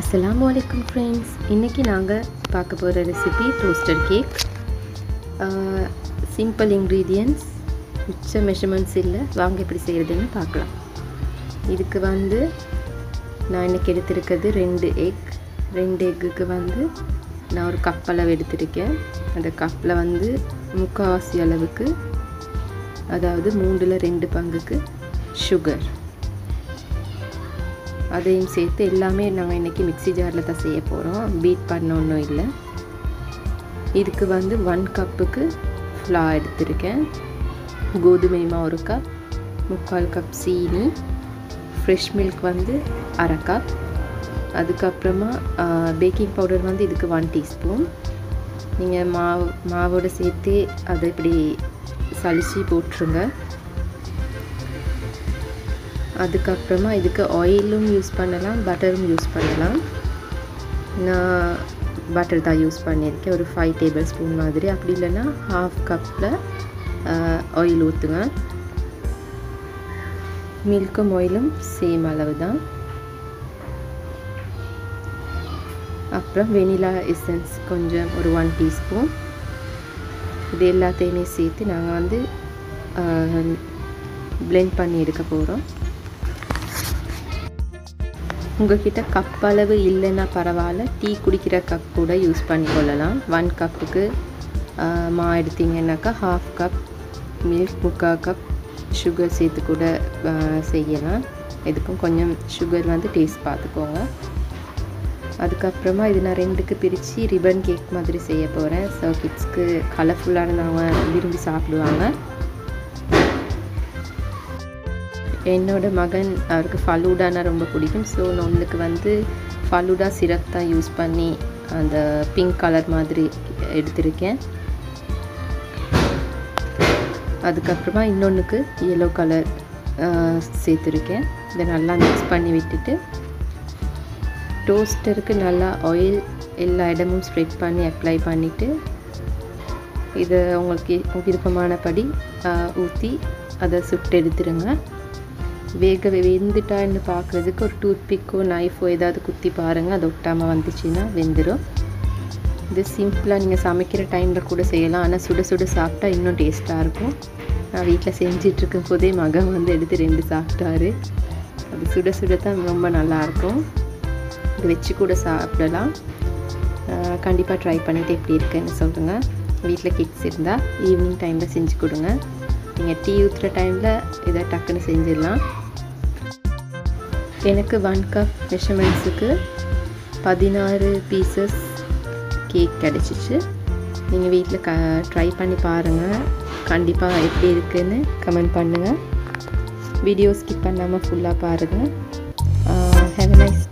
அஸ்ஸலாமு அலைக்கும் ஃப்ரெண்ட்ஸ் இன்றைக்கி நாங்கள் பார்க்க போகிற recipe toaster cake simple ingredients மிச்ச மெஷர்மெண்ட்ஸ் இல்லை வாங்க எப்படி செய்கிறதுன்னு பார்க்கலாம் இதுக்கு வந்து நான் இன்றைக்கி எடுத்திருக்கிறது ரெண்டு எக் ரெண்டு எக்குக்கு வந்து நான் ஒரு கப் அளவு எடுத்திருக்கேன் அந்த கப்பில் வந்து முக்கால்வாசி அளவுக்கு அதாவது மூன்றில் ரெண்டு பங்குக்கு சுகர் அதையும் சேர்த்து எல்லாமே நாங்கள் இன்றைக்கி மிக்ஸி ஜாரில் தான் செய்ய போகிறோம் பீட் பண்ண ஒன்றும் இல்லை இதுக்கு வந்து ஒன் கப்புக்கு ஃப்ளா எடுத்திருக்கேன் கோதுமை மாவு ஒரு கப் முக்கால் கப் சீனி ஃப்ரெஷ் மில்க் வந்து அரை கப் அதுக்கப்புறமா பேக்கிங் பவுடர் வந்து இதுக்கு ஒன் டீஸ்பூன் நீங்கள் மாவு மாவோடு சேர்த்து அதை இப்படி சளிச்சு போட்டுருங்க அதுக்கப்புறமா இதுக்கு ஆயிலும் யூஸ் பண்ணலாம் பட்டரும் யூஸ் பண்ணலாம் நான் பட்டர் தான் யூஸ் பண்ணியிருக்கேன் ஒரு ஃபைவ் டேபிள் ஸ்பூன் மாதிரி அப்படி இல்லைன்னா ஹாஃப் கப்பில் ஆயில் ஊற்றுங்க மில்க்கும் ஆயிலும் சேம் அளவு தான் அப்புறம் வெனிலா எசன்ஸ் கொஞ்சம் ஒரு ஒன் டீஸ்பூன் இது எல்லாத்தையுமே சேர்த்து நாங்கள் வந்து பிளெண்ட் பண்ணி எடுக்க போகிறோம் உங்கள்கிட்ட கப் அளவு இல்லைன்னா பரவாயில்ல டீ குடிக்கிற கப் கூட யூஸ் பண்ணிக்கொள்ளலாம் ஒன் கப்புக்கு மா எடுத்தீங்கன்னாக்கா ஹாஃப் கப் மில்க் முக்கால் கப் சுகர் சேர்த்து கூட செய்யலாம் இதுக்கும் கொஞ்சம் சுகர் வந்து டேஸ்ட் பார்த்துக்கோங்க அதுக்கப்புறமா இது நான் ரெண்டுக்கு பிரித்து ரிபன் கேக் மாதிரி செய்ய போகிறேன் ஸோ கிட்ஸ்க்கு கலர்ஃபுல்லானவங்க விரும்பி சாப்பிடுவாங்க என்னோட மகன் அவருக்கு ஃபலூடானா ரொம்ப பிடிக்கும் ஸோ நான் ஒன்றுக்கு வந்து ஃபலூடா சிரப் தான் யூஸ் பண்ணி அந்த பிங்க் கலர் மாதிரி எடுத்திருக்கேன் அதுக்கப்புறமா இன்னொன்றுக்கு எல்லோ கலர் சேர்த்துருக்கேன் இதை நல்லா மிக்ஸ் பண்ணி விட்டுட்டு டோஸ்டருக்கு நல்லா ஆயில் எல்லா இடமும் ஸ்ப்ரெட் பண்ணி அப்ளை பண்ணிவிட்டு இதை உங்களுக்கு விருப்பமானபடி ஊற்றி அதை சுட்டு எடுத்துருங்க வேக வெந்துட்டான்னு பார்க்குறதுக்கு ஒரு டூத் பிக்கோ நைஃபோ ஏதாவது குத்தி பாருங்கள் அது ஒட்டாமல் வந்துச்சுன்னா வெந்துடும் இது சிம்பிளாக நீங்கள் சமைக்கிற டைமில் கூட செய்யலாம் ஆனால் சுட சுட சாப்பிட்டா இன்னும் டேஸ்ட்டாக இருக்கும் நான் வீட்டில் செஞ்சிட்ருக்கும் போதே மகன் வந்து எடுத்து ரெண்டு சாப்பிட்டாரு அது சுட சுட தான் ரொம்ப நல்லாயிருக்கும் இது வச்சு கூட சாப்பிடலாம் கண்டிப்பாக ட்ரை பண்ணிவிட்டு எப்படி இருக்குன்னு சொல்லுங்கள் வீட்டில் கிட்ஸ் இருந்தால் ஈவினிங் டைமில் செஞ்சு கொடுங்க நீங்கள் டீ ஊற்றுற டைமில் இதை டக்குன்னு செஞ்சிடலாம் எனக்கு ஒன் கப் மெஷர்மெண்ட்ஸுக்கு பதினாறு பீசஸ் கேக் கிடச்சிச்சு நீங்கள் வீட்டில் க ட்ரை பண்ணி பாருங்கள் கண்டிப்பாக எப்படி இருக்குன்னு கமெண்ட் பண்ணுங்கள் வீடியோ ஸ்கிப் பண்ணாமல் ஃபுல்லாக பாருங்கள் ஹேவ் நைஸ்